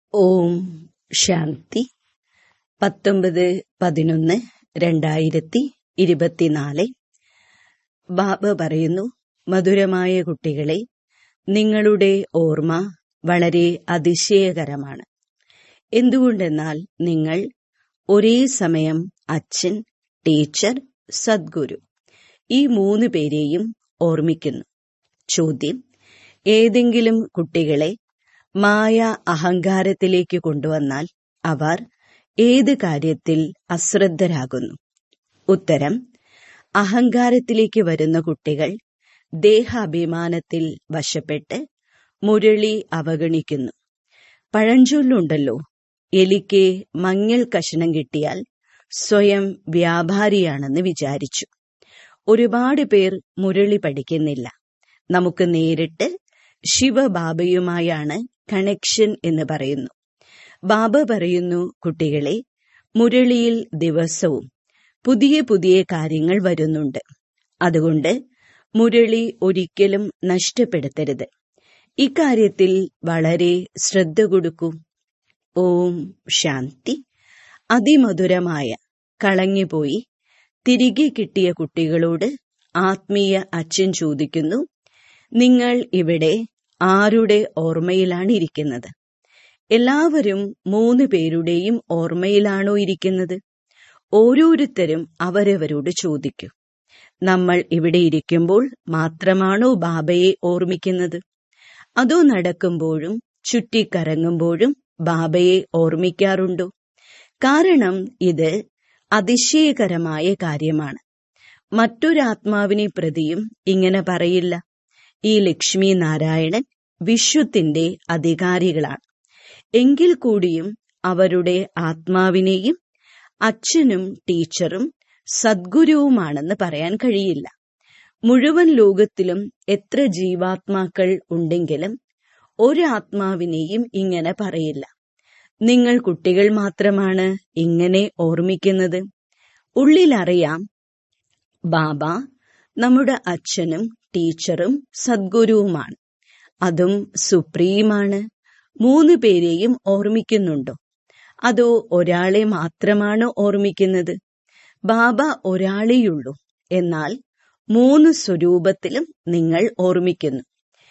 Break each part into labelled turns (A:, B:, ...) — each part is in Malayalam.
A: ഓം ശാന്തി പത്തൊമ്പത് പതിനൊന്ന് രണ്ടായിരത്തി ഇരുപത്തിനാല് ബാബ പറയുന്നു മധുരമായ കുട്ടികളെ നിങ്ങളുടെ ഓർമ്മ വളരെ അതിശയകരമാണ് എന്തുകൊണ്ടെന്നാൽ നിങ്ങൾ ഒരേ സമയം അച്ഛൻ ടീച്ചർ സദ്ഗുരു ഈ മൂന്ന് പേരെയും ഓർമ്മിക്കുന്നു ചോദ്യം ഏതെങ്കിലും കുട്ടികളെ മായ അഹങ്കാരത്തിലേക്ക് കൊണ്ടുവന്നാൽ അവർ ഏത് കാര്യത്തിൽ അശ്രദ്ധരാകുന്നു ഉത്തരം അഹങ്കാരത്തിലേക്ക് വരുന്ന കുട്ടികൾ ദേഹാഭിമാനത്തിൽ വശപ്പെട്ട് മുരളി അവഗണിക്കുന്നു പഴഞ്ചൊല്ലുണ്ടല്ലോ എലിക്ക് മഞ്ഞൾ കഷണം കിട്ടിയാൽ സ്വയം വ്യാപാരിയാണെന്ന് വിചാരിച്ചു ഒരുപാട് പേർ മുരളി പഠിക്കുന്നില്ല നമുക്ക് നേരിട്ട് ശിവബാബയുമായാണ് കണക്ഷൻ എന്ന് പറയുന്നു ബാബ പറയുന്നു കുട്ടികളെ മുരളിയിൽ ദിവസവും പുതിയ പുതിയ കാര്യങ്ങൾ വരുന്നുണ്ട് അതുകൊണ്ട് മുരളി ഒരിക്കലും നഷ്ടപ്പെടുത്തരുത് ഇക്കാര്യത്തിൽ വളരെ ശ്രദ്ധ കൊടുക്കൂ ഓം ശാന്തി അതിമധുരമായ കളഞ്ഞുപോയി തിരികെ കിട്ടിയ കുട്ടികളോട് ആത്മീയ അച്ഛൻ ചോദിക്കുന്നു നിങ്ങൾ ഇവിടെ ആരുടെ ഓർമ്മയിലാണ് ഇരിക്കുന്നത് എല്ലാവരും മൂന്ന് പേരുടെയും ഓർമ്മയിലാണോ ഇരിക്കുന്നത് ഓരോരുത്തരും അവരവരോട് ചോദിക്കൂ നമ്മൾ ഇവിടെ ഇരിക്കുമ്പോൾ മാത്രമാണോ ബാബയെ ഓർമ്മിക്കുന്നത് അതോ നടക്കുമ്പോഴും ചുറ്റിക്കറങ്ങുമ്പോഴും ബാബയെ ഓർമ്മിക്കാറുണ്ടോ കാരണം ഇത് അതിശയകരമായ കാര്യമാണ് മറ്റൊരാത്മാവിനെ പ്രതിയും ഇങ്ങനെ പറയില്ല ഈ ലക്ഷ്മി നാരായണൻ വിശ്വത്തിന്റെ അധികാരികളാണ് എങ്കിൽ കൂടിയും അവരുടെ ആത്മാവിനെയും അച്ഛനും ടീച്ചറും സദ്ഗുരുവുമാണെന്ന് പറയാൻ കഴിയില്ല മുഴുവൻ ലോകത്തിലും എത്ര ജീവാത്മാക്കൾ ഉണ്ടെങ്കിലും ഒരു ആത്മാവിനെയും ഇങ്ങനെ പറയില്ല നിങ്ങൾ കുട്ടികൾ മാത്രമാണ് ഇങ്ങനെ ഓർമ്മിക്കുന്നത് ഉള്ളിലറിയാം ബാബ നമ്മുടെ അച്ഛനും ടീച്ചറും സദ്ഗുരുവുമാണ് അതും സുപ്രീമാണ് മൂന്ന് പേരെയും ഓർമ്മിക്കുന്നുണ്ടോ അതോ ഒരാളെ മാത്രമാണ് ഓർമ്മിക്കുന്നത് ബാബ ഒരാളെയുള്ളൂ എന്നാൽ മൂന്ന് സ്വരൂപത്തിലും നിങ്ങൾ ഓർമ്മിക്കുന്നു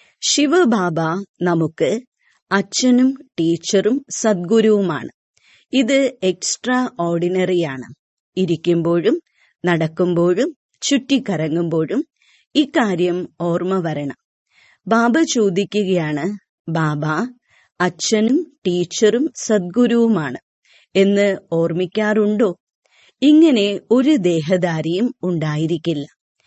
A: ശിവബാബ നമുക്ക് അച്ഛനും ടീച്ചറും സദ്ഗുരുവുമാണ് ഇത് എക്സ്ട്രാ ഓർഡിനറിയാണ് ഇരിക്കുമ്പോഴും നടക്കുമ്പോഴും ചുറ്റിക്കറങ്ങുമ്പോഴും ഇക്കാര്യം ഓർമ്മ വരണം ബാബ ചോദിക്കുകയാണ് ബാബ അച്ഛനും ടീച്ചറും സദ്ഗുരുവുമാണ് എന്ന് ഓർമ്മിക്കാറുണ്ടോ ഇങ്ങനെ ഒരു ദേഹധാരിയും ഉണ്ടായിരിക്കില്ല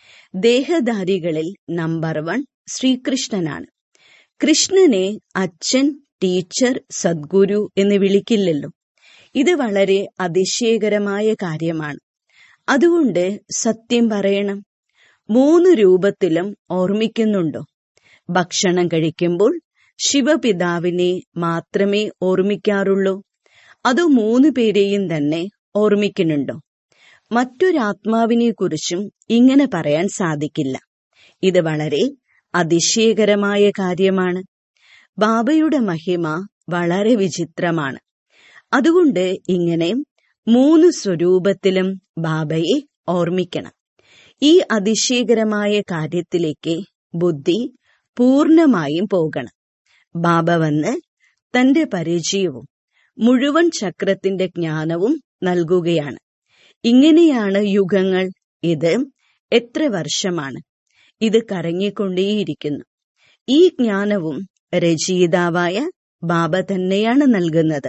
A: ദേഹധാരികളിൽ നമ്പർ വൺ ശ്രീകൃഷ്ണനാണ് കൃഷ്ണനെ അച്ഛൻ ടീച്ചർ സദ്ഗുരു എന്ന് വിളിക്കില്ലല്ലോ ഇത് വളരെ അതിശയകരമായ കാര്യമാണ് അതുകൊണ്ട് സത്യം പറയണം മൂന്ന് രൂപത്തിലും ഓർമ്മിക്കുന്നുണ്ടോ ഭക്ഷണം കഴിക്കുമ്പോൾ ശിവപിതാവിനെ മാത്രമേ ഓർമ്മിക്കാറുള്ളൂ അതോ മൂന്ന് പേരെയും തന്നെ ഓർമ്മിക്കുന്നുണ്ടോ മറ്റൊരാത്മാവിനെ കുറിച്ചും ഇങ്ങനെ പറയാൻ സാധിക്കില്ല ഇത് വളരെ അതിശയകരമായ കാര്യമാണ് ബാബയുടെ മഹിമ വളരെ വിചിത്രമാണ് അതുകൊണ്ട് ഇങ്ങനെ മൂന്ന് സ്വരൂപത്തിലും ബാബയെ ഓർമ്മിക്കണം ഈ അതിശയകരമായ കാര്യത്തിലേക്ക് ബുദ്ധി പൂർണമായും പോകണം ബാബ വന്ന് തന്റെ പരിചയവും മുഴുവൻ ചക്രത്തിന്റെ ജ്ഞാനവും നൽകുകയാണ് ഇങ്ങനെയാണ് യുഗങ്ങൾ ഇത് എത്ര വർഷമാണ് ഇത് കറങ്ങിക്കൊണ്ടേയിരിക്കുന്നു ഈ ജ്ഞാനവും രചയിതാവായ ബാബ തന്നെയാണ് നൽകുന്നത്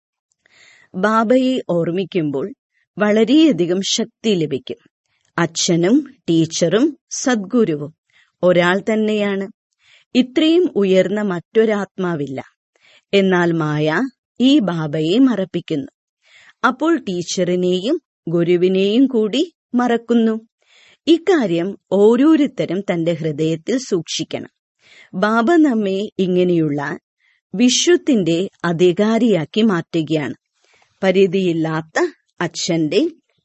A: ബാബയെ ഓർമ്മിക്കുമ്പോൾ വളരെയധികം ശക്തി ലഭിക്കും അച്ഛനും ടീച്ചറും സദ്ഗുരുവും ഒരാൾ തന്നെയാണ് ഇത്രയും ഉയർന്ന മറ്റൊരാത്മാവില്ല എന്നാൽ മായ ഈ ബാബയെ മറപ്പിക്കുന്നു അപ്പോൾ ടീച്ചറിനെയും ഗുരുവിനെയും കൂടി മറക്കുന്നു ഇക്കാര്യം ഓരോരുത്തരും തന്റെ ഹൃദയത്തിൽ സൂക്ഷിക്കണം ബാബ നമ്മെ ഇങ്ങനെയുള്ള വിശ്വത്തിന്റെ അധികാരിയാക്കി മാറ്റുകയാണ് പരിധിയില്ലാത്ത അച്ഛന്റെ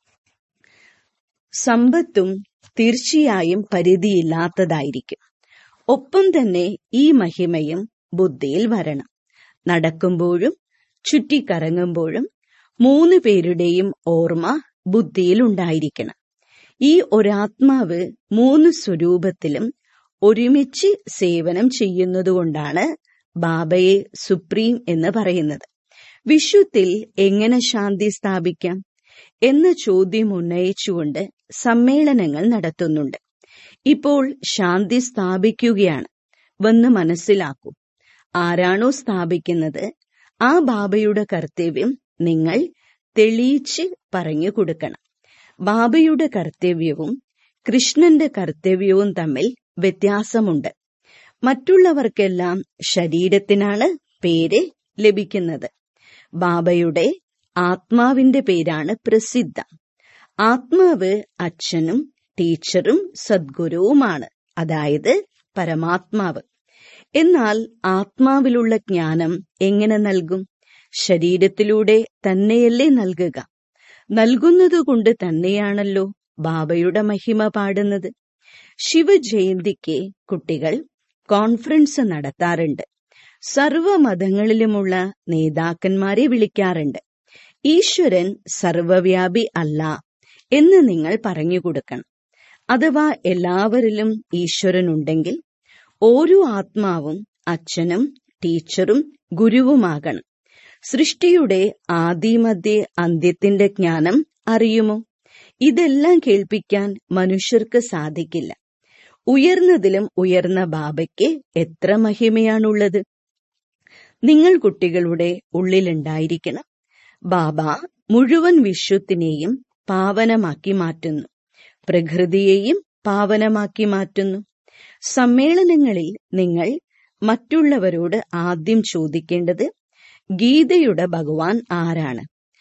A: സമ്പത്തും തീർച്ചയായും പരിധിയില്ലാത്തതായിരിക്കും ഒപ്പം തന്നെ ഈ മഹിമയും ബുദ്ധിയിൽ വരണം നടക്കുമ്പോഴും ചുറ്റിക്കറങ്ങുമ്പോഴും മൂന്ന് പേരുടെയും ഓർമ്മ ബുദ്ധിയിൽ ഉണ്ടായിരിക്കണം ഈ ഒരാത്മാവ് മൂന്ന് സ്വരൂപത്തിലും ഒരുമിച്ച് സേവനം ചെയ്യുന്നതുകൊണ്ടാണ് ബാബയെ സുപ്രീം എന്ന് പറയുന്നത് വിശ്വത്തിൽ എങ്ങനെ ശാന്തി സ്ഥാപിക്കാം എന്ന ചോദ്യം ഉന്നയിച്ചുകൊണ്ട് സമ്മേളനങ്ങൾ നടത്തുന്നുണ്ട് ഇപ്പോൾ ശാന്തി സ്ഥാപിക്കുകയാണ് വന്ന് മനസ്സിലാക്കൂ ആരാണോ സ്ഥാപിക്കുന്നത് ആ ബാബയുടെ കർത്തവ്യം നിങ്ങൾ തെളിയിച്ച് പറഞ്ഞു കൊടുക്കണം ബാബയുടെ കർത്തവ്യവും കൃഷ്ണന്റെ കർത്തവ്യവും തമ്മിൽ വ്യത്യാസമുണ്ട് മറ്റുള്ളവർക്കെല്ലാം ശരീരത്തിനാണ് പേര് ലഭിക്കുന്നത് ബാബയുടെ ആത്മാവിന്റെ പേരാണ് പ്രസിദ്ധ ആത്മാവ് അച്ഛനും ടീച്ചറും സദ്ഗുരുവുമാണ് അതായത് പരമാത്മാവ് എന്നാൽ ആത്മാവിലുള്ള ജ്ഞാനം എങ്ങനെ നൽകും ശരീരത്തിലൂടെ തന്നെയല്ലേ നൽകുക നൽകുന്നതുകൊണ്ട് തന്നെയാണല്ലോ ബാബയുടെ മഹിമ പാടുന്നത് ശിവജയന്തിക്ക് കുട്ടികൾ കോൺഫറൻസ് നടത്താറുണ്ട് സർവമതങ്ങളിലുമുള്ള നേതാക്കന്മാരെ വിളിക്കാറുണ്ട് ഈശ്വരൻ സർവവ്യാപി അല്ല എന്ന് നിങ്ങൾ പറഞ്ഞു കൊടുക്കണം അഥവാ എല്ലാവരിലും ഈശ്വരനുണ്ടെങ്കിൽ ഓരോ ആത്മാവും അച്ഛനും ടീച്ചറും ഗുരുവുമാകണം സൃഷ്ടിയുടെ ആദിമധ്യ അന്ത്യത്തിന്റെ ജ്ഞാനം അറിയുമോ ഇതെല്ലാം കേൾപ്പിക്കാൻ മനുഷ്യർക്ക് സാധിക്കില്ല ഉയർന്നതിലും ഉയർന്ന ബാബയ്ക്ക് എത്ര മഹിമയാണുള്ളത് നിങ്ങൾ കുട്ടികളുടെ ഉള്ളിലുണ്ടായിരിക്കണം ബാബ മുഴുവൻ വിശ്വത്തിനെയും പാവനമാക്കി മാറ്റുന്നു പ്രകൃതിയെയും പാവനമാക്കി മാറ്റുന്നു സമ്മേളനങ്ങളിൽ നിങ്ങൾ മറ്റുള്ളവരോട് ആദ്യം ചോദിക്കേണ്ടത് ഗീതയുടെ ഭഗവാൻ ആരാണ്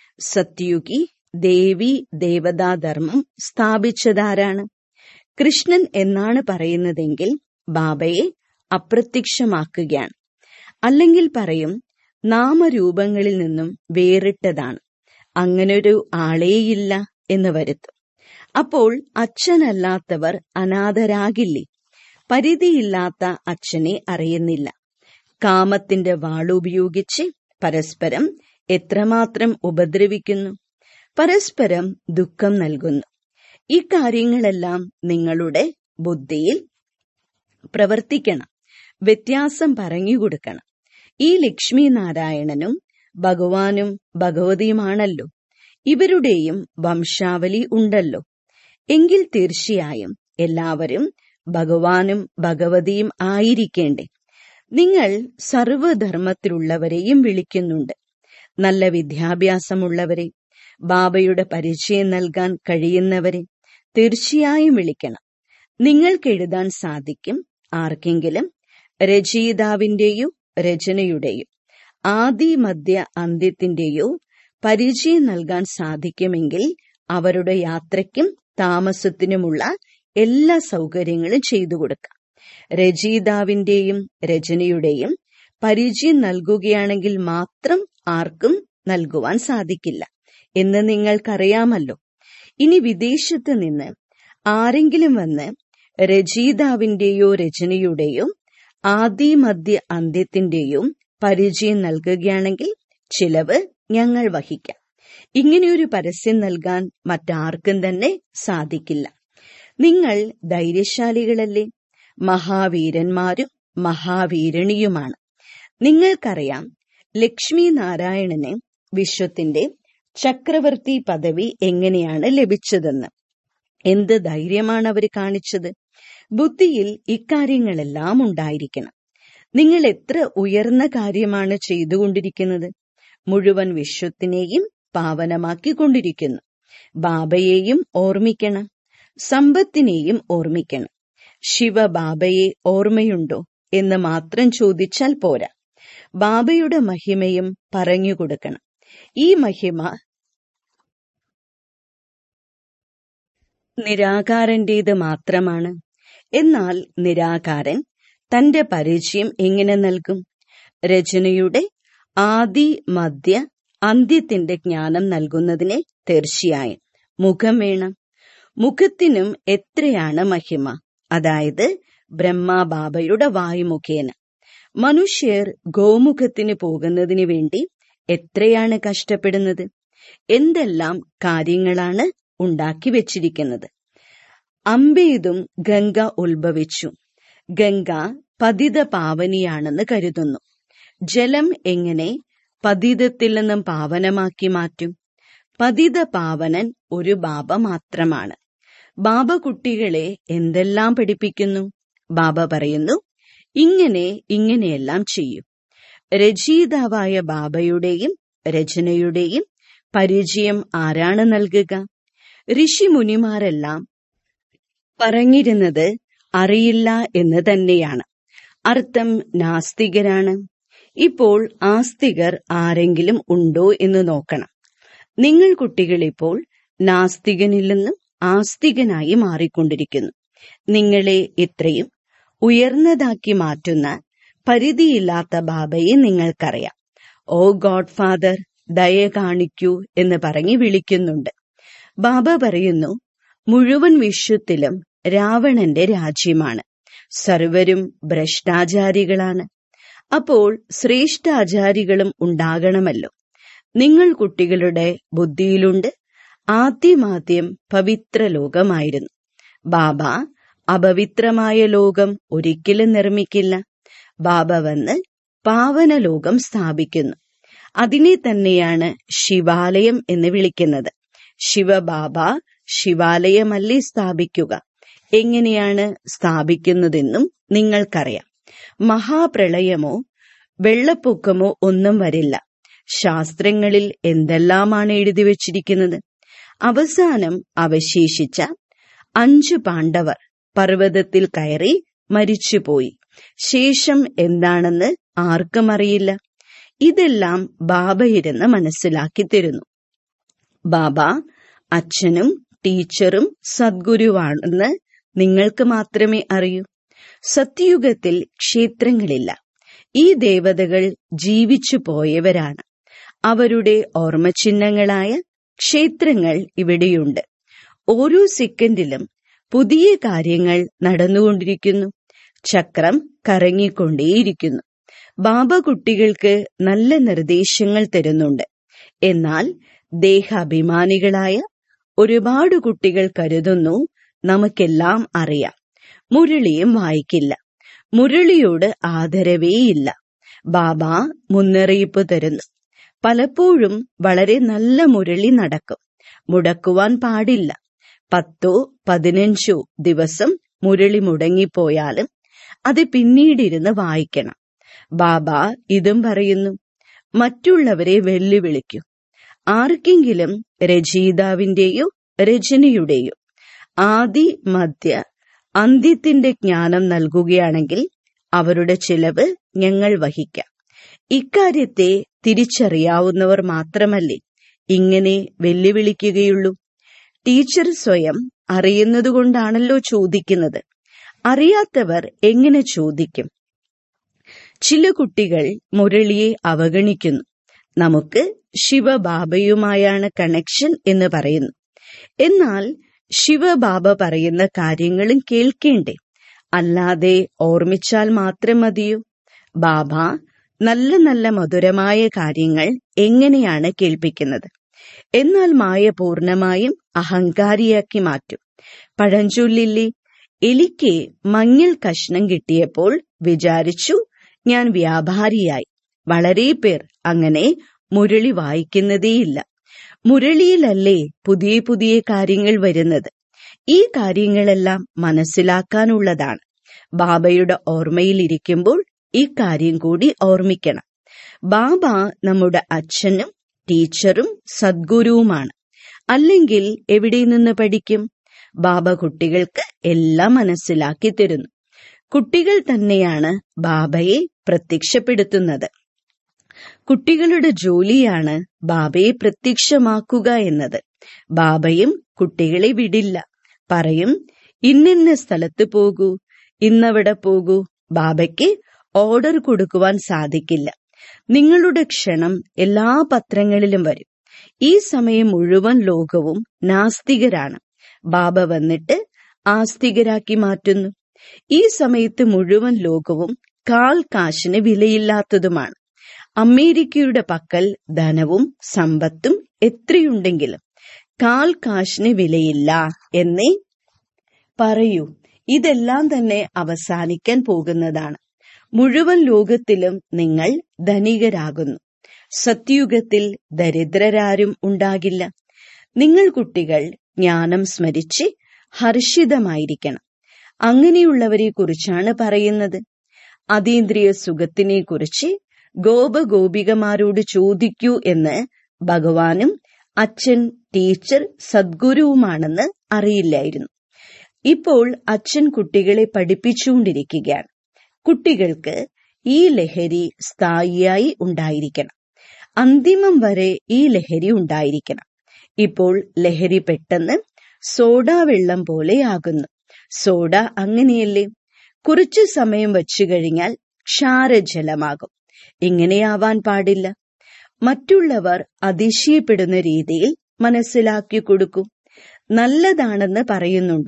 A: സത്യുഗി ദേവി ദേവതാധർമ്മം സ്ഥാപിച്ചതാരാണ് കൃഷ്ണൻ എന്നാണ് പറയുന്നതെങ്കിൽ ബാബയെ അപ്രത്യക്ഷമാക്കുകയാണ് അല്ലെങ്കിൽ പറയും നാമരൂപങ്ങളിൽ നിന്നും വേറിട്ടതാണ് അങ്ങനൊരു ആളേയില്ല എന്ന് വരുത്തും അപ്പോൾ അച്ഛനല്ലാത്തവർ അനാഥരാകില്ലേ പരിധിയില്ലാത്ത അച്ഛനെ അറിയുന്നില്ല കാമത്തിന്റെ വാളുപയോഗിച്ച് പരസ്പരം എത്രമാത്രം ഉപദ്രവിക്കുന്നു പരസ്പരം ദുഃഖം നൽകുന്നു ഈ കാര്യങ്ങളെല്ലാം നിങ്ങളുടെ ബുദ്ധിയിൽ പ്രവർത്തിക്കണം വ്യത്യാസം പറഞ്ഞു കൊടുക്കണം ഈ ലക്ഷ്മി നാരായണനും ഭഗവാനും ഭഗവതിയുമാണല്ലോ ഇവരുടെയും വംശാവലി ഉണ്ടല്ലോ എങ്കിൽ തീർച്ചയായും എല്ലാവരും ഭഗവാനും ഭഗവതിയും ആയിരിക്കേണ്ടേ നിങ്ങൾ സർവധർമ്മത്തിലുള്ളവരെയും വിളിക്കുന്നുണ്ട് നല്ല വിദ്യാഭ്യാസമുള്ളവരെ ബാബയുടെ പരിചയം നൽകാൻ കഴിയുന്നവരെ തീർച്ചയായും വിളിക്കണം നിങ്ങൾക്ക് എഴുതാൻ സാധിക്കും ആർക്കെങ്കിലും രചയിതാവിന്റെയോ രചനയുടെയോ ആദി മധ്യ അന്ത്യത്തിന്റെയോ പരിചയം നൽകാൻ സാധിക്കുമെങ്കിൽ അവരുടെ യാത്രയ്ക്കും താമസത്തിനുമുള്ള എല്ലാ സൗകര്യങ്ങളും ചെയ്തു കൊടുക്കാം രചയിതാവിന്റെയും രചനയുടെയും പരിചയം നൽകുകയാണെങ്കിൽ മാത്രം ആർക്കും നൽകുവാൻ സാധിക്കില്ല എന്ന് നിങ്ങൾക്കറിയാമല്ലോ ഇനി വിദേശത്ത് നിന്ന് ആരെങ്കിലും വന്ന് രചയിതാവിന്റെയോ രചനയുടെയോ ആദി മധ്യ അന്ത്യത്തിന്റെയോ പരിചയം നൽകുകയാണെങ്കിൽ ചിലവ് ഞങ്ങൾ വഹിക്കാം ഇങ്ങനെയൊരു പരസ്യം നൽകാൻ മറ്റാർക്കും തന്നെ സാധിക്കില്ല നിങ്ങൾ ധൈര്യശാലികളല്ലേ മഹാവീരന്മാരും മഹാവീരണിയുമാണ് നിങ്ങൾക്കറിയാം ലക്ഷ്മി നാരായണന് വിശ്വത്തിന്റെ ചക്രവർത്തി പദവി എങ്ങനെയാണ് ലഭിച്ചതെന്ന് എന്ത് ധൈര്യമാണ് അവർ കാണിച്ചത് ബുദ്ധിയിൽ ഇക്കാര്യങ്ങളെല്ലാം ഉണ്ടായിരിക്കണം നിങ്ങൾ എത്ര ഉയർന്ന കാര്യമാണ് ചെയ്തുകൊണ്ടിരിക്കുന്നത് മുഴുവൻ വിശ്വത്തിനെയും പാവനമാക്കിക്കൊണ്ടിരിക്കുന്നു ബാബയെയും ഓർമ്മിക്കണം സമ്പത്തിനെയും ഓർമ്മിക്കണം ശിവബാബയെ ഓർമ്മയുണ്ടോ എന്ന് മാത്രം ചോദിച്ചാൽ പോരാ ബാബയുടെ മഹിമയും പറഞ്ഞു കൊടുക്കണം ഈ മഹിമ നിരാകാരന്റേത് മാത്രമാണ് എന്നാൽ നിരാകാരൻ തന്റെ പരിചയം എങ്ങനെ നൽകും രചനയുടെ ആദി മധ്യ അന്ത്യത്തിന്റെ ജ്ഞാനം നൽകുന്നതിന് തീർച്ചയായും മുഖം വേണം മുഖത്തിനും എത്രയാണ് മഹിമ അതായത് ബ്രഹ്മബാബയുടെ വായുമുഖേന മനുഷ്യർ ഗോമുഖത്തിന് പോകുന്നതിന് വേണ്ടി എത്രയാണ് കഷ്ടപ്പെടുന്നത് എന്തെല്ലാം കാര്യങ്ങളാണ് ഉണ്ടാക്കി വെച്ചിരിക്കുന്നത് അമ്പെയ്തും ഗംഗ ഉത്ഭവിച്ചു ഗംഗ പതിത പാവനിയാണെന്ന് കരുതുന്നു ജലം എങ്ങനെ പതിതത്തിൽ നിന്നും പാവനമാക്കി മാറ്റും പതിത പാവനൻ ഒരു ബാബ മാത്രമാണ് ബാബ കുട്ടികളെ എന്തെല്ലാം പഠിപ്പിക്കുന്നു ബാബ പറയുന്നു ഇങ്ങനെ ഇങ്ങനെയെല്ലാം ചെയ്യും രചയിതാവായ ബാബയുടെയും രചനയുടെയും പരിചയം ആരാണ് നൽകുക ഋഷിമുനിമാരെല്ലാം പറഞ്ഞിരുന്നത് അറിയില്ല എന്ന് തന്നെയാണ് അർത്ഥം നാസ്തികരാണ് ഇപ്പോൾ ആസ്തികർ ആരെങ്കിലും ഉണ്ടോ എന്ന് നോക്കണം നിങ്ങൾ കുട്ടികൾ ഇപ്പോൾ നാസ്തികനിൽ നിന്നും ആസ്തികനായി മാറിക്കൊണ്ടിരിക്കുന്നു നിങ്ങളെ ഇത്രയും ഉയർന്നതാക്കി മാറ്റുന്ന പരിധിയില്ലാത്ത ബാബയെ നിങ്ങൾക്കറിയാം ഓ ഗോഡ് ഫാദർ ദയ കാണിക്കൂ എന്ന് പറഞ്ഞ് വിളിക്കുന്നുണ്ട് ബാബ പറയുന്നു മുഴുവൻ വിശ്വത്തിലും രാവണന്റെ രാജ്യമാണ് സർവരും ഭ്രഷ്ടാചാരികളാണ് അപ്പോൾ ശ്രേഷ്ഠാചാരികളും ഉണ്ടാകണമല്ലോ നിങ്ങൾ കുട്ടികളുടെ ബുദ്ധിയിലുണ്ട് ആദ്യമാദ്യം പവിത്ര ലോകമായിരുന്നു ബാബ അപവിത്രമായ ലോകം ഒരിക്കലും നിർമ്മിക്കില്ല ബാബ വന്ന് പാവന ലോകം സ്ഥാപിക്കുന്നു അതിനെ തന്നെയാണ് ശിവാലയം എന്ന് വിളിക്കുന്നത് ശിവബാബ ശിവാലയമല്ലേ സ്ഥാപിക്കുക എങ്ങനെയാണ് സ്ഥാപിക്കുന്നതെന്നും നിങ്ങൾക്കറിയാം മഹാപ്രളയമോ വെള്ളപ്പൊക്കമോ ഒന്നും വരില്ല ശാസ്ത്രങ്ങളിൽ എന്തെല്ലാമാണ് എഴുതി വച്ചിരിക്കുന്നത് അവസാനം അവശേഷിച്ച അഞ്ചു പാണ്ഡവർ പർവ്വതത്തിൽ കയറി മരിച്ചുപോയി ശേഷം എന്താണെന്ന് ആർക്കും അറിയില്ല ഇതെല്ലാം ബാബ ഇരുന്ന് മനസ്സിലാക്കി തരുന്നു ബാബ അച്ഛനും ടീച്ചറും സദ്ഗുരുവാണെന്ന് നിങ്ങൾക്ക് മാത്രമേ അറിയൂ സത്യയുഗത്തിൽ ക്ഷേത്രങ്ങളില്ല ഈ ദേവതകൾ ജീവിച്ചു പോയവരാണ് അവരുടെ ഓർമ്മചിഹ്നങ്ങളായ ക്ഷേത്രങ്ങൾ ഇവിടെയുണ്ട് ഓരോ സെക്കൻഡിലും പുതിയ കാര്യങ്ങൾ നടന്നുകൊണ്ടിരിക്കുന്നു ചക്രം കറങ്ങിക്കൊണ്ടേയിരിക്കുന്നു ബാബ കുട്ടികൾക്ക് നല്ല നിർദ്ദേശങ്ങൾ തരുന്നുണ്ട് എന്നാൽ ദേഹാഭിമാനികളായ ഒരുപാട് കുട്ടികൾ കരുതുന്നു നമുക്കെല്ലാം അറിയാം മുരളിയും വായിക്കില്ല മുരളിയോട് ആദരവേയില്ല ബാബ മുന്നറിയിപ്പ് തരുന്നു പലപ്പോഴും വളരെ നല്ല മുരളി നടക്കും മുടക്കുവാൻ പാടില്ല പത്തോ പതിനഞ്ചോ ദിവസം മുരളി മുടങ്ങിപ്പോയാലും അത് പിന്നീടിരുന്ന് വായിക്കണം ബാബ ഇതും പറയുന്നു മറ്റുള്ളവരെ വെല്ലുവിളിക്കൂ ആർക്കെങ്കിലും രചയിതാവിന്റെയോ രചനയുടെയോ ആദി മധ്യ അന്ത്യത്തിന്റെ ജ്ഞാനം നൽകുകയാണെങ്കിൽ അവരുടെ ചിലവ് ഞങ്ങൾ വഹിക്കാം ഇക്കാര്യത്തെ തിരിച്ചറിയാവുന്നവർ മാത്രമല്ലേ ഇങ്ങനെ വെല്ലുവിളിക്കുകയുള്ളൂ ടീച്ചർ സ്വയം അറിയുന്നതുകൊണ്ടാണല്ലോ ചോദിക്കുന്നത് അറിയാത്തവർ എങ്ങനെ ചോദിക്കും ചില കുട്ടികൾ മുരളിയെ അവഗണിക്കുന്നു നമുക്ക് ശിവബാബയുമായാണ് കണക്ഷൻ എന്ന് പറയുന്നു എന്നാൽ ശിവബാബ പറയുന്ന കാര്യങ്ങളും കേൾക്കേണ്ടേ അല്ലാതെ ഓർമ്മിച്ചാൽ മാത്രം മതിയോ ബാബ നല്ല നല്ല മധുരമായ കാര്യങ്ങൾ എങ്ങനെയാണ് കേൾപ്പിക്കുന്നത് എന്നാൽ മായ പൂർണമായും അഹങ്കാരിയാക്കി മാറ്റും പഴഞ്ചൊല്ലില്ലേ എലിക്ക് മഞ്ഞൾ കഷ്ണം കിട്ടിയപ്പോൾ വിചാരിച്ചു ഞാൻ വ്യാപാരിയായി വളരെ പേർ അങ്ങനെ മുരളി വായിക്കുന്നതേയില്ല മുരളിയിലല്ലേ പുതിയ പുതിയ കാര്യങ്ങൾ വരുന്നത് ഈ കാര്യങ്ങളെല്ലാം മനസ്സിലാക്കാനുള്ളതാണ് ബാബയുടെ ഓർമ്മയിലിരിക്കുമ്പോൾ ഈ കാര്യം കൂടി ഓർമ്മിക്കണം ബാബ നമ്മുടെ അച്ഛനും ടീച്ചറും സദ്ഗുരുവുമാണ് അല്ലെങ്കിൽ എവിടെ നിന്ന് പഠിക്കും ബാബ കുട്ടികൾക്ക് എല്ലാം മനസ്സിലാക്കി തരുന്നു കുട്ടികൾ തന്നെയാണ് ബാബയെ പ്രത്യക്ഷപ്പെടുത്തുന്നത് കുട്ടികളുടെ ജോലിയാണ് ബാബയെ പ്രത്യക്ഷമാക്കുക എന്നത് ബാബയും കുട്ടികളെ വിടില്ല പറയും ഇന്നിന്ന സ്ഥലത്ത് പോകൂ ഇന്നവിടെ പോകൂ ബാബയ്ക്ക് ഓർഡർ കൊടുക്കുവാൻ സാധിക്കില്ല നിങ്ങളുടെ ക്ഷണം എല്ലാ പത്രങ്ങളിലും വരും ഈ സമയം മുഴുവൻ ലോകവും നാസ്തികരാണ് ബാബ വന്നിട്ട് ആസ്തികരാക്കി മാറ്റുന്നു ഈ സമയത്ത് മുഴുവൻ ലോകവും കാൽ കാശിന് വിലയില്ലാത്തതുമാണ് അമേരിക്കയുടെ പക്കൽ ധനവും സമ്പത്തും എത്രയുണ്ടെങ്കിലും കാൽ കാശിന് വിലയില്ല എന്നേ പറയൂ ഇതെല്ലാം തന്നെ അവസാനിക്കാൻ പോകുന്നതാണ് മുഴുവൻ ലോകത്തിലും നിങ്ങൾ ധനികരാകുന്നു സത്യുഗത്തിൽ ദരിദ്രരാരും ഉണ്ടാകില്ല നിങ്ങൾ കുട്ടികൾ ജ്ഞാനം സ്മരിച്ച് ഹർഷിതമായിരിക്കണം അങ്ങനെയുള്ളവരെ കുറിച്ചാണ് പറയുന്നത് അതീന്ദ്രിയ സുഖത്തിനെ കുറിച്ച് ഗോപഗോപികമാരോട് ചോദിക്കൂ എന്ന് ഭഗവാനും അച്ഛൻ ടീച്ചർ സദ്ഗുരുവുമാണെന്ന് അറിയില്ലായിരുന്നു ഇപ്പോൾ അച്ഛൻ കുട്ടികളെ പഠിപ്പിച്ചുകൊണ്ടിരിക്കുകയാണ് കുട്ടികൾക്ക് ഈ ലഹരി സ്ഥായിയായി ഉണ്ടായിരിക്കണം അന്തിമം വരെ ഈ ലഹരി ഉണ്ടായിരിക്കണം ഇപ്പോൾ ലഹരി പെട്ടെന്ന് സോഡ വെള്ളം പോലെയാകുന്നു സോഡ അങ്ങനെയല്ലേ കുറച്ചു സമയം വച്ചു കഴിഞ്ഞാൽ ക്ഷാരജലമാകും ഇങ്ങനെയാവാൻ പാടില്ല മറ്റുള്ളവർ അതിശയപ്പെടുന്ന രീതിയിൽ മനസ്സിലാക്കി കൊടുക്കും നല്ലതാണെന്ന് പറയുന്നുണ്ട്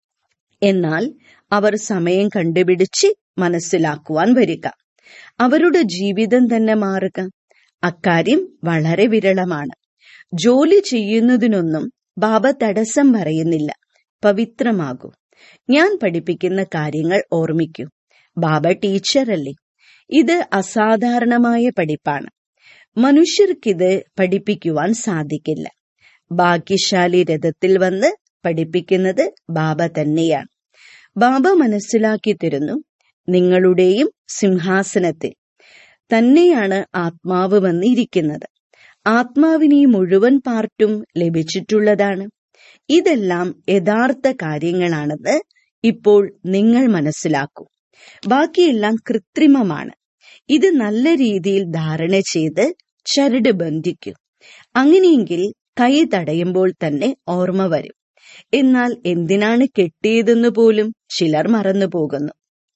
A: എന്നാൽ അവർ സമയം കണ്ടുപിടിച്ച് മനസ്സിലാക്കുവാൻ വരിക അവരുടെ ജീവിതം തന്നെ മാറുക അക്കാര്യം വളരെ വിരളമാണ് ജോലി ചെയ്യുന്നതിനൊന്നും ബാബ തടസ്സം പറയുന്നില്ല പവിത്രമാകൂ ഞാൻ പഠിപ്പിക്കുന്ന കാര്യങ്ങൾ ഓർമ്മിക്കൂ ബാബ ടീച്ചറല്ലേ ഇത് അസാധാരണമായ പഠിപ്പാണ് മനുഷ്യർക്കിത് പഠിപ്പിക്കുവാൻ സാധിക്കില്ല ഭാഗ്യശാലി രഥത്തിൽ വന്ന് പഠിപ്പിക്കുന്നത് ബാബ തന്നെയാണ് ബാബ മനസ്സിലാക്കി തരുന്നു നിങ്ങളുടെയും സിംഹാസനത്തിൽ തന്നെയാണ് ആത്മാവ് വന്നിരിക്കുന്നത് ആത്മാവിന് ഈ മുഴുവൻ പാർട്ടും ലഭിച്ചിട്ടുള്ളതാണ് ഇതെല്ലാം യഥാർത്ഥ കാര്യങ്ങളാണെന്ന് ഇപ്പോൾ നിങ്ങൾ മനസ്സിലാക്കൂ ബാക്കിയെല്ലാം കൃത്രിമമാണ് ഇത് നല്ല രീതിയിൽ ധാരണ ചെയ്ത് ചരട് ബന്ധിക്കൂ അങ്ങനെയെങ്കിൽ കൈ തടയുമ്പോൾ തന്നെ ഓർമ്മ വരും എന്നാൽ എന്തിനാണ് കെട്ടിയതെന്ന് പോലും ചിലർ മറന്നു പോകുന്നു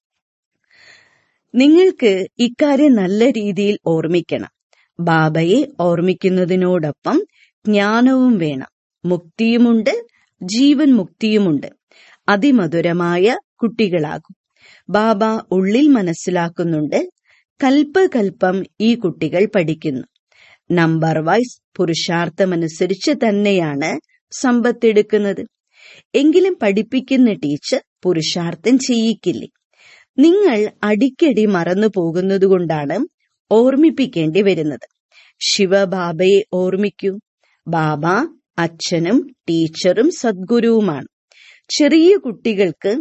A: നിങ്ങൾക്ക് ഇക്കാര്യം നല്ല രീതിയിൽ ഓർമ്മിക്കണം ബാബയെ ഓർമ്മിക്കുന്നതിനോടൊപ്പം ജ്ഞാനവും വേണം മുക്തിയുമുണ്ട് ജീവൻ മുക്തിയുമുണ്ട് അതിമധുരമായ കുട്ടികളാകും ബാബ ഉള്ളിൽ മനസ്സിലാക്കുന്നുണ്ട് കൽപ്പകൽപ്പം ഈ കുട്ടികൾ പഠിക്കുന്നു നമ്പർ വൈസ് പുരുഷാർത്ഥമനുസരിച്ച് തന്നെയാണ് സമ്പത്തെടുക്കുന്നത് എങ്കിലും പഠിപ്പിക്കുന്ന ടീച്ചർ പുരുഷാർത്ഥം ചെയ്യിക്കില്ലേ നിങ്ങൾ അടിക്കടി മറന്നു പോകുന്നതുകൊണ്ടാണ് ഓർമ്മിപ്പിക്കേണ്ടി വരുന്നത് ശിവബാബയെ ഓർമ്മിക്കൂ ബാബ അച്ഛനും ടീച്ചറും സദ്ഗുരുവുമാണ് ചെറിയ കുട്ടികൾക്ക്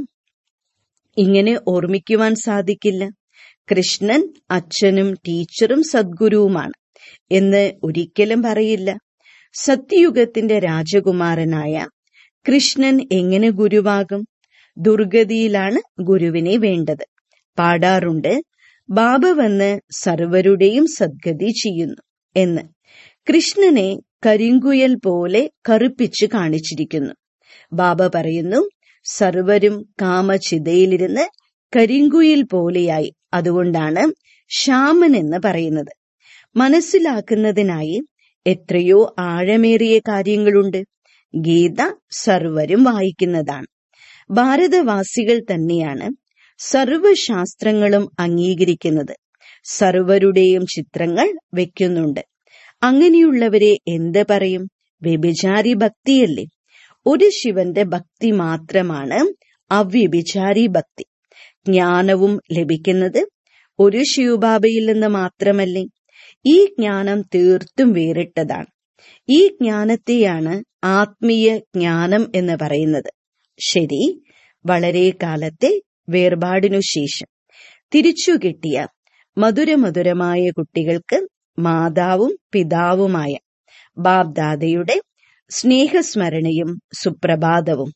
A: ഇങ്ങനെ ഓർമ്മിക്കുവാൻ സാധിക്കില്ല കൃഷ്ണൻ അച്ഛനും ടീച്ചറും സദ്ഗുരുവുമാണ് എന്ന് ഒരിക്കലും പറയില്ല സത്യയുഗത്തിന്റെ രാജകുമാരനായ കൃഷ്ണൻ എങ്ങനെ ഗുരുവാകും ദുർഗതിയിലാണ് ഗുരുവിനെ വേണ്ടത് പാടാറുണ്ട് ബാബ വന്ന് സർവരുടെയും സദ്ഗതി ചെയ്യുന്നു എന്ന് കൃഷ്ണനെ കരിങ്കുയൽ പോലെ കറുപ്പിച്ച് കാണിച്ചിരിക്കുന്നു ബാബ പറയുന്നു സർവരും കാമചിതയിലിരുന്ന് കരിങ്കുയിൽ പോലെയായി അതുകൊണ്ടാണ് ശ്യാമൻ എന്ന് പറയുന്നത് മനസ്സിലാക്കുന്നതിനായി എത്രയോ ആഴമേറിയ കാര്യങ്ങളുണ്ട് ഗീത സർവരും വായിക്കുന്നതാണ് ഭാരതവാസികൾ തന്നെയാണ് സർവശാസ്ത്രങ്ങളും അംഗീകരിക്കുന്നത് സർവരുടെയും ചിത്രങ്ങൾ വെക്കുന്നുണ്ട് അങ്ങനെയുള്ളവരെ എന്ത് പറയും വ്യഭിചാരി ഭക്തിയല്ലേ ഒരു ശിവന്റെ ഭക്തി മാത്രമാണ് അവ്യഭിചാരി ഭക്തി ജ്ഞാനവും ലഭിക്കുന്നത് ഒരു ശിവബാബയിൽ നിന്ന് മാത്രമല്ലേ ഈ ജ്ഞാനം തീർത്തും വേറിട്ടതാണ് ഈ ജ്ഞാനത്തെയാണ് ആത്മീയ ജ്ഞാനം എന്ന് പറയുന്നത് ശരി വളരെ കാലത്തെ വേർപാടിനു ശേഷം തിരിച്ചു കിട്ടിയ മധുരമധുരമായ കുട്ടികൾക്ക് മാതാവും പിതാവുമായ ബാബ്ദാദയുടെ സ്നേഹസ്മരണയും സുപ്രഭാതവും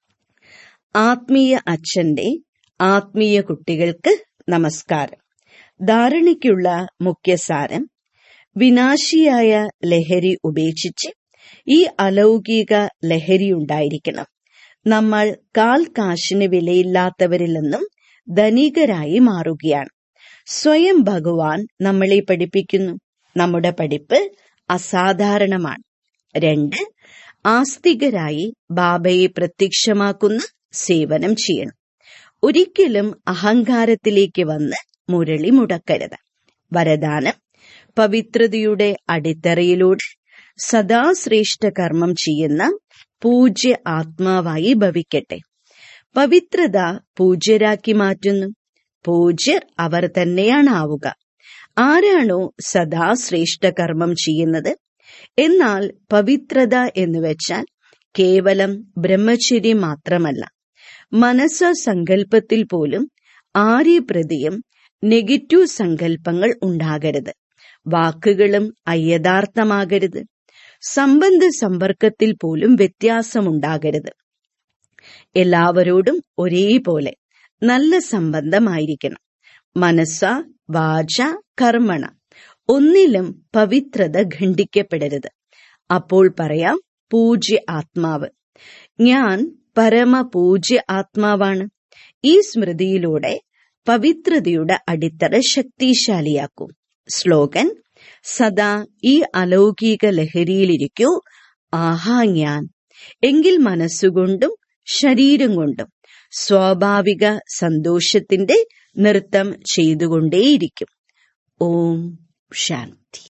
A: ആത്മീയ അച്ഛന്റെ ആത്മീയ കുട്ടികൾക്ക് നമസ്കാരം ധാരണയ്ക്കുള്ള മുഖ്യസാരം വിനാശിയായ ലഹരി ഉപേക്ഷിച്ച് ഈ അലൗകിക ലഹരി ഉണ്ടായിരിക്കണം നമ്മൾ കാൽ കാശിന് വിലയില്ലാത്തവരിൽ നിന്നും ധനികരായി മാറുകയാണ് സ്വയം ഭഗവാൻ നമ്മളെ പഠിപ്പിക്കുന്നു നമ്മുടെ പഠിപ്പ് അസാധാരണമാണ് രണ്ട് ആസ്തികരായി ബാബയെ പ്രത്യക്ഷമാക്കുന്ന സേവനം ചെയ്യണം ഒരിക്കലും അഹങ്കാരത്തിലേക്ക് വന്ന് മുരളി മുടക്കരുത് വരദാനം പവിത്രതയുടെ അടിത്തറയിലൂടെ സദാ ശ്രേഷ്ഠ കർമ്മം ചെയ്യുന്ന പൂജ്യ ആത്മാവായി ഭവിക്കട്ടെ പവിത്രത പൂജ്യരാക്കി മാറ്റുന്നു പൂജ്യർ അവർ തന്നെയാണ് ആവുക ആരാണോ സദാ ശ്രേഷ്ഠ കർമ്മം ചെയ്യുന്നത് എന്നാൽ പവിത്രത എന്ന് വെച്ചാൽ കേവലം ബ്രഹ്മചര്യം മാത്രമല്ല മനസ്സ സങ്കല്പത്തിൽ പോലും ആര്യപ്രതിയും നെഗറ്റീവ് സങ്കല്പങ്ങൾ ഉണ്ടാകരുത് വാക്കുകളും അയഥാർത്ഥമാകരുത് സംബന്ധ സമ്പർക്കത്തിൽ പോലും വ്യത്യാസമുണ്ടാകരുത് എല്ലാവരോടും ഒരേപോലെ നല്ല സംബന്ധമായിരിക്കണം മനസ്സ വാച കർമ്മണ ഒന്നിലും പവിത്രത ഖണ്ഡിക്കപ്പെടരുത് അപ്പോൾ പറയാം പൂജ്യ ആത്മാവ് ഞാൻ പരമ പൂജ്യ ആത്മാവാണ് ഈ സ്മൃതിയിലൂടെ പവിത്രതയുടെ അടിത്തറ ശക്തിശാലിയാക്കും സ്ലോഗൻ സദാ ഈ അലൗകിക ലഹരിയിലിരിക്കൂ ആഹാ ഞാൻ എങ്കിൽ മനസ്സുകൊണ്ടും ശരീരം കൊണ്ടും സ്വാഭാവിക സന്തോഷത്തിന്റെ നൃത്തം ചെയ്തുകൊണ്ടേയിരിക്കും ഓം ശാന്തി